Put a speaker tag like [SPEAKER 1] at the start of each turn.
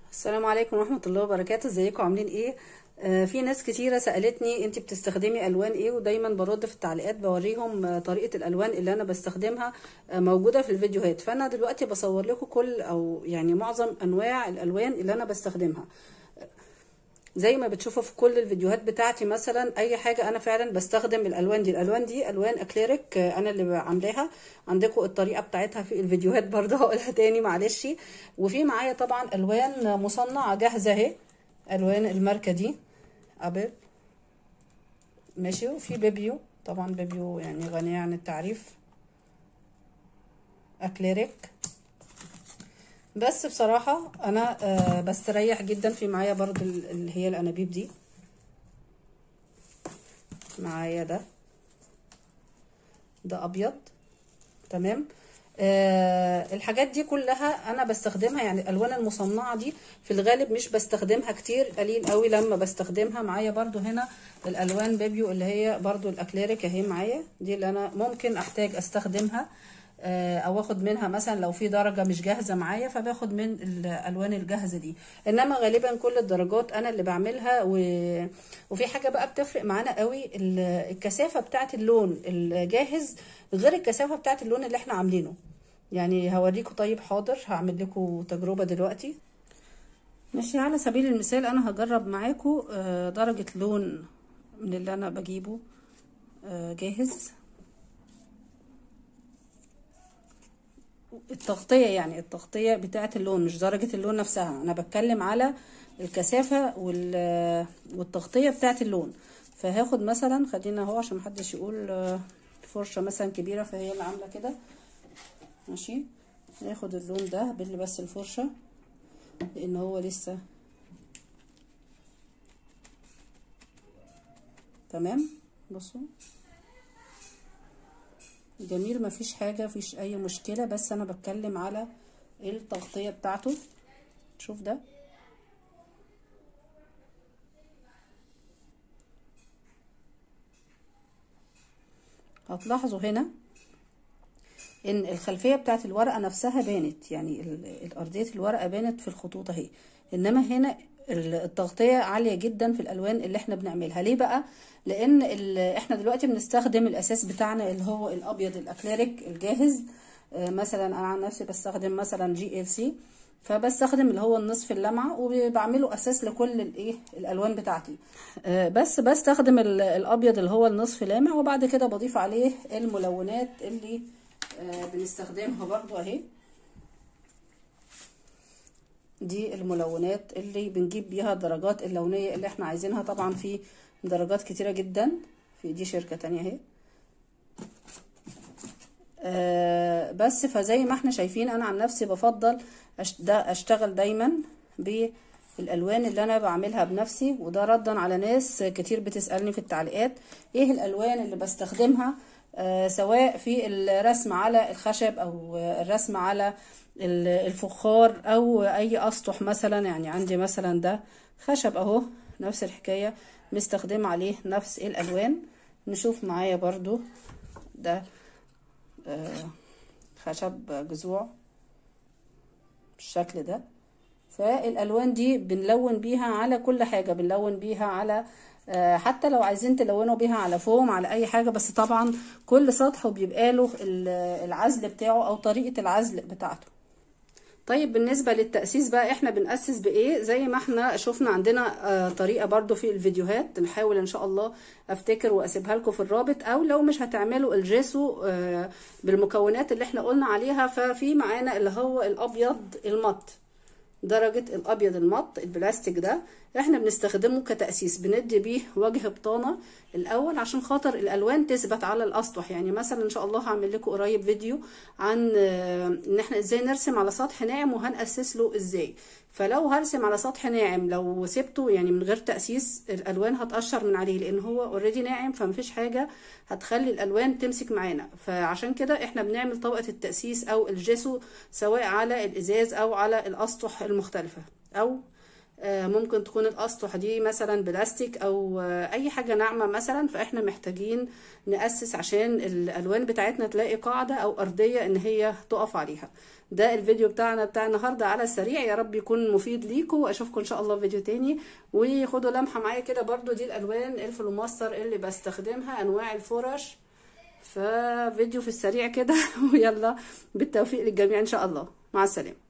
[SPEAKER 1] السلام عليكم ورحمة الله وبركاته ازيكم عاملين ايه آه في ناس كتيرة سألتني انت بتستخدمي الوان ايه ودايما برد في التعليقات بوريهم آه، طريقة الالوان اللي انا بستخدمها آه موجودة في الفيديوهات فانا دلوقتي بصور لكم كل او يعني معظم انواع الالوان اللي انا بستخدمها زي ما بتشوفوا في كل الفيديوهات بتاعتي مثلا اي حاجه انا فعلا بستخدم الالوان دي الالوان دي الوان اكليريك آه، انا اللي عاملاها عندكم الطريقه بتاعتها في الفيديوهات برضه هقولها تاني معلش وفي معايا طبعا الوان مصنعه جاهزه اهي الوان الماركه دي ابل ماشي وفي بيبيو طبعا بيبيو يعني غنيه عن التعريف اكليريك بس بصراحة أنا آه بستريح جدا في معايا برضو اللي هي الأنابيب دي معايا ده ده أبيض تمام آه الحاجات دي كلها أنا بستخدمها يعني الألوان المصنعة دي في الغالب مش بستخدمها كتير قليل قوي لما بستخدمها معايا برضو هنا الألوان بيبيو اللي هي برضو الأكليريك أهي معايا دي اللي أنا ممكن أحتاج أستخدمها او اخد منها مثلا لو في درجه مش جاهزه معايا فباخد من الالوان الجاهزه دي انما غالبا كل الدرجات انا اللي بعملها و... وفي حاجه بقى بتفرق معانا قوي الكثافه بتاعه اللون الجاهز غير الكثافه بتاعه اللون اللي احنا عاملينه يعني هوريكم طيب حاضر هعمل لكم تجربه دلوقتي ماشي على سبيل المثال انا هجرب معاكم درجه لون من اللي انا بجيبه جاهز التغطية يعني التغطية بتاعة اللون مش درجة اللون نفسها أنا بتكلم على الكثافة والتغطية بتاعة اللون فهاخد مثلا خلينا اهو عشان محدش يقول فرشة مثلا كبيرة فهي اللي عاملة كده ماشي ناخد اللون ده باللي بس الفرشة لأن هو لسه تمام بصوا جميل مفيش حاجة مفيش اي مشكلة بس انا بتكلم على التغطية بتاعته شوف ده هتلاحظوا هنا ان الخلفية بتاعت الورقة نفسها بانت يعني الارضية الورقة بانت في الخطوط اهي انما هنا التغطية عالية جدا في الالوان اللي احنا بنعملها ليه بقى لان احنا دلوقتي بنستخدم الاساس بتاعنا اللي هو الابيض الاكليريك الجاهز مثلا انا عن نفسي بستخدم مثلا جي ال سي فبستخدم اللي هو النصف اللمعه وبعمله اساس لكل الايه الالوان بتاعتي بس بستخدم الابيض اللي هو النصف لامع وبعد كده بضيف عليه الملونات اللي بنستخدمها برضو اهي دي الملونات اللي بنجيب بيها الدرجات اللونيه اللي احنا عايزينها طبعا في درجات كتيرة جدا في دي شركة تانية اهي آه بس فزي ما احنا شايفين انا عن نفسي بفضل ده اشتغل دايما بالالوان اللي انا بعملها بنفسي وده ردا على ناس كتير بتسألني في التعليقات ايه الالوان اللي بستخدمها آه سواء في الرسم على الخشب او الرسم على الفخار او اي اسطح مثلا يعني عندي مثلا ده خشب اهو نفس الحكايه مستخدم عليه نفس الالوان نشوف معايا برضو ده آه خشب جذوع بالشكل ده فالالوان دي بنلون بيها على كل حاجه بنلون بيها على آه حتى لو عايزين تلونوا بيها على فوم على اي حاجه بس طبعا كل سطح بيبقى له العزل بتاعه او طريقه العزل بتاعته طيب بالنسبة للتأسيس بقى احنا بنأسس بايه زي ما احنا شفنا عندنا آه طريقة برضو في الفيديوهات نحاول ان شاء الله افتكر واسيبها لكم في الرابط او لو مش هتعملوا الجيسو آه بالمكونات اللي احنا قلنا عليها ففي معانا اللي هو الابيض المط درجة الابيض المط البلاستيك ده احنا بنستخدمه كتأسيس بندي بيه وجه بطانة الاول عشان خاطر الالوان تثبت على الاسطح يعني مثلا ان شاء الله هعمل لكم قريب فيديو عن ان احنا ازاي نرسم على سطح ناعم وهنأسس له ازاي فلو هرسم على سطح ناعم لو سبته يعني من غير تأسيس الالوان هتقشر من عليه لان هو اوريدي ناعم فمفيش حاجة هتخلي الالوان تمسك معانا فعشان كده احنا بنعمل طبقة التأسيس او الجيسو سواء على الازاز او على الاسطح المختلفة او آه، ممكن تكون الاسطح دي مثلا بلاستيك او آه، اي حاجه ناعمه مثلا فاحنا محتاجين ناسس عشان الالوان بتاعتنا تلاقي قاعده او ارضيه ان هي تقف عليها ده الفيديو بتاعنا بتاع النهارده على السريع يا رب يكون مفيد ليكم واشوفكم ان شاء الله في فيديو تاني وخدوا لمحه معايا كده برضو دي الالوان الفلوماستر اللي بستخدمها انواع الفرش ففيديو في السريع كده ويلا بالتوفيق للجميع ان شاء الله مع السلامه